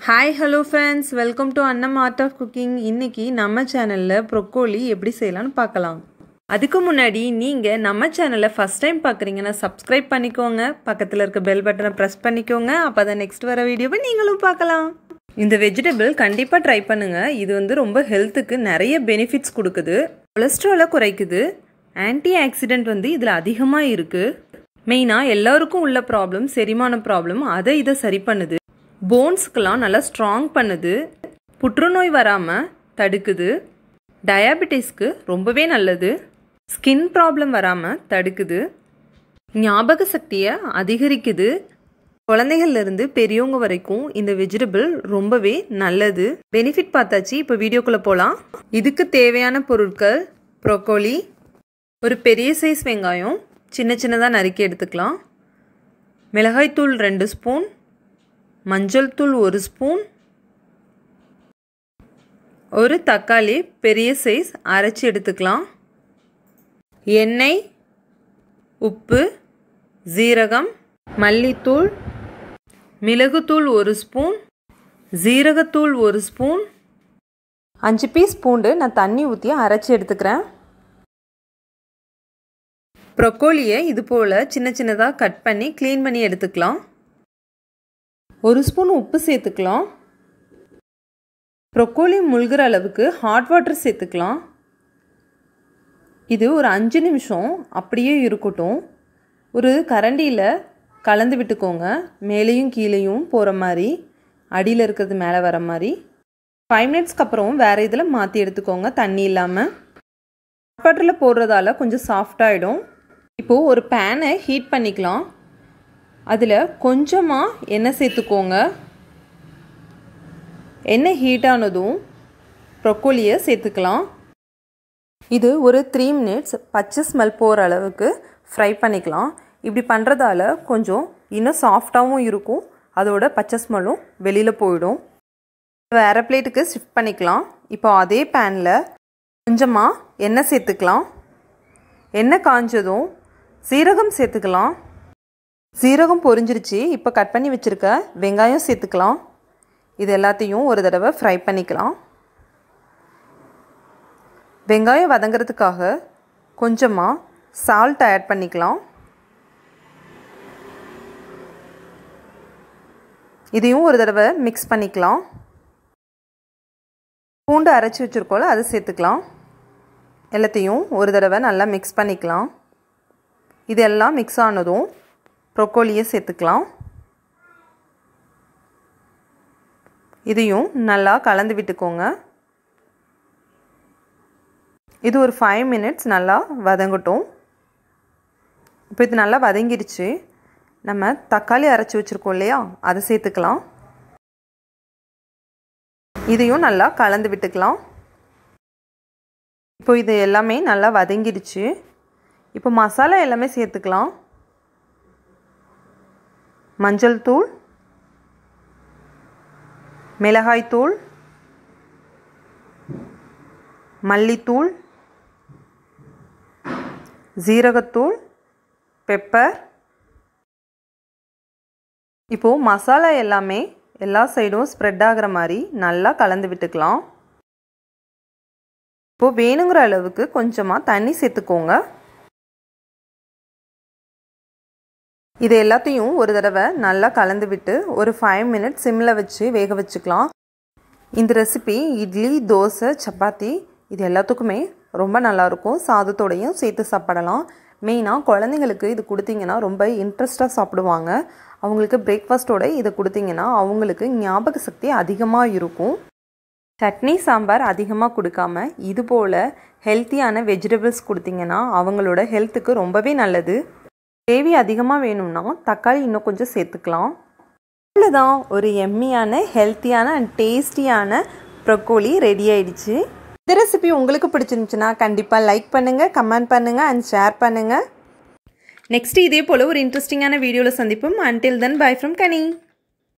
hi hello friends welcome to Annam art of cooking இன்னைக்கு நம்ம சேனலில் ப்ரொக்கோலி எப்படி செய்யலாம்னு பார்க்கலாம் அதுக்கு முன்னாடி நீங்கள் நம்ம சேனலை ஃபஸ்ட் டைம் பார்க்குறீங்கன்னா சப்ஸ்கிரைப் பண்ணிக்கோங்க பக்கத்தில் இருக்க பெல் பட்டனை ப்ரெஸ் பண்ணிக்கோங்க அப்போ தான் நெக்ஸ்ட் வர வீடியோவை நீங்களும் பார்க்கலாம் இந்த வெஜிடபிள் கண்டிப்பாக ட்ரை பண்ணுங்கள் இது வந்து ரொம்ப ஹெல்த்துக்கு நிறைய பெனிஃபிட்ஸ் கொடுக்குது கொலஸ்ட்ராலை குறைக்குது ஆன்டி ஆக்சிடென்ட் வந்து இதில் அதிகமாக இருக்குது மெயினாக எல்லாருக்கும் உள்ள ப்ராப்ளம் செரிமான ப்ராப்ளம் அதை இதை சரி பண்ணுது போன்ஸ்க்கெலாம் நல்லா ஸ்ட்ராங் பண்ணுது புற்றுநோய் வராமல் தடுக்குது டயாபெட்டிஸ்க்கு ரொம்பவே நல்லது ஸ்கின் ப்ராப்ளம் வராமல் தடுக்குது ஞாபக சக்தியை அதிகரிக்குது குழந்தைகள்லேருந்து பெரியவங்க வரைக்கும் இந்த வெஜிடபிள் ரொம்பவே நல்லது பெனிஃபிட் பார்த்தாச்சு இப்போ வீடியோக்குள்ளே போகலாம் இதுக்கு தேவையான பொருட்கள் ப்ரொக்கோலி ஒரு பெரிய சைஸ் வெங்காயம் சின்ன சின்னதாக நறுக்கி எடுத்துக்கலாம் மிளகாய்த்தூள் ரெண்டு ஸ்பூன் மஞ்சள் தூள் ஒரு ஸ்பூன் ஒரு தக்காளி பெரிய சைஸ் அரைச்சி எடுத்துக்கலாம் எண்ணெய் உப்பு ஜீரகம் மல்லித்தூள் மிளகுத்தூள் ஒரு ஸ்பூன் ஜீரகத்தூள் ஒரு ஸ்பூன் அஞ்சு பீஸ் பூண்டு நான் தண்ணி ஊற்றி அரைச்சி எடுத்துக்கிறேன் ப்ரொக்கோலியை இது போல் சின்ன சின்னதாக கட் பண்ணி க்ளீன் பண்ணி எடுத்துக்கலாம் ஒரு ஸ்பூன் உப்பு சேர்த்துக்கலாம் ப்ரொக்கோலி முழுகிற அளவுக்கு ஹாட் வாட்டர் சேர்த்துக்கலாம் இது ஒரு அஞ்சு நிமிஷம் அப்படியே இருக்கட்டும் ஒரு கரண்டியில் கலந்து விட்டுக்கோங்க மேலேயும் கீழேயும் போகிற மாதிரி அடியில் இருக்கிறது மேலே வர மாதிரி ஃபைவ் மினிட்ஸ்க்கு அப்புறம் வேறு இதில் மாற்றி எடுத்துக்கோங்க தண்ணி இல்லாமல் ஹாட் வாட்டரில் போடுறதால கொஞ்சம் சாஃப்டாகிடும் இப்போது ஒரு பேனை ஹீட் பண்ணிக்கலாம் அதில் கொஞ்சமாக எண்ணெய் சேர்த்துக்கோங்க எண்ணெய் ஹீட் ஆனதும் ப்ரொக்கோலியை சேர்த்துக்கலாம் இது ஒரு த்ரீ மினிட்ஸ் பச்சை ஸ்மெல் போகிற அளவுக்கு ஃப்ரை பண்ணிக்கலாம் இப்படி பண்ணுறதால கொஞ்சம் இன்னும் சாஃப்டாகவும் இருக்கும் அதோட பச்சை ஸ்மெல்லும் வெளியில் போயிடும் வேறு பிளேட்டுக்கு ஷிஃப்ட் பண்ணிக்கலாம் இப்போ அதே பேனில் கொஞ்சமாக எண்ணெய் சேர்த்துக்கலாம் எண்ணெய் காஞ்சதும் சீரகம் சேர்த்துக்கலாம் சீரகம் பொரிஞ்சிருச்சு இப்போ கட் பண்ணி வச்சுருக்க வெங்காயம் சேர்த்துக்கலாம் இது எல்லாத்தையும் ஒரு தடவை ஃப்ரை பண்ணிக்கலாம் வெங்காயம் வதங்கிறதுக்காக கொஞ்சமாக சால்ட் ஆட் பண்ணிக்கலாம் இதையும் ஒரு தடவை மிக்ஸ் பண்ணிக்கலாம் பூண்டு அரைச்சி வச்சுருக்கோம்ல அதை சேர்த்துக்கலாம் எல்லாத்தையும் ஒரு தடவை நல்லா மிக்ஸ் பண்ணிக்கலாம் இது எல்லாம் மிக்ஸ் ஆனதும் ப்ரொக்கோலியை சேர்த்துக்கலாம் இதையும் நல்லா கலந்து விட்டுக்கோங்க இது ஒரு ஃபைவ் மினிட்ஸ் நல்லா வதங்கட்டும் இப்போ இது நல்லா வதங்கிருச்சு நம்ம தக்காளி அரைச்சி வச்சுருக்கோம் இல்லையா அதை சேர்த்துக்கலாம் இதையும் நல்லா கலந்து விட்டுக்கலாம் இப்போ இது எல்லாமே நல்லா வதங்கிடுச்சு இப்போ மசாலா எல்லாமே சேர்த்துக்கலாம் மஞ்சள் தூள் மிளகாய்த்தூள் மல்லித்தூள் ஜீரகத்தூள் பெப்பர் இப்போது மசாலா எல்லாமே எல்லா சைடும் ஸ்ப்ரெட் ஆகிற மாதிரி நல்லா கலந்து விட்டுக்கலாம் இப்போது வேணுங்கிற அளவுக்கு கொஞ்சமாக தண்ணி சேர்த்துக்கோங்க இது எல்லாத்தையும் ஒரு தடவை நல்லா கலந்து விட்டு ஒரு ஃபைவ் மினிட்ஸ் சிம்மில் வச்சு வேக வச்சுக்கலாம் இந்த ரெசிபி இட்லி தோசை சப்பாத்தி இது எல்லாத்துக்குமே ரொம்ப நல்லாயிருக்கும் சாதத்தோடையும் சேர்த்து சாப்பிடலாம் மெயினாக குழந்தைங்களுக்கு இது கொடுத்தீங்கன்னா ரொம்ப இன்ட்ரெஸ்ட்டாக சாப்பிடுவாங்க அவங்களுக்கு பிரேக்ஃபாஸ்ட்டோட இதை கொடுத்தீங்கன்னா அவங்களுக்கு ஞாபக சக்தி அதிகமாக இருக்கும் சட்னி சாம்பார் அதிகமாக கொடுக்காம இது போல் ஹெல்த்தியான வெஜிடபிள்ஸ் கொடுத்தீங்கன்னா அவங்களோட ஹெல்த்துக்கு ரொம்பவே நல்லது கிரேவி அதிகமாக வேணும்னா தக்காளி இன்னும் கொஞ்சம் சேர்த்துக்கலாம் அவ்வளோதான் ஒரு எம்மியான ஹெல்த்தியான அண்ட் டேஸ்டியான ப்ரொக்கோலி ரெடி ஆயிடுச்சு இந்த ரெசிபி உங்களுக்கு பிடிச்சிருந்துச்சுன்னா கண்டிப்பாக லைக் பண்ணுங்கள் கமெண்ட் பண்ணுங்கள் அண்ட் ஷேர் பண்ணுங்கள் நெக்ஸ்ட் இதே போல் ஒரு இன்ட்ரெஸ்டிங்கான வீடியோவில் சந்திப்போம் அன்டில் தென் பை ஃப்ரம் கனி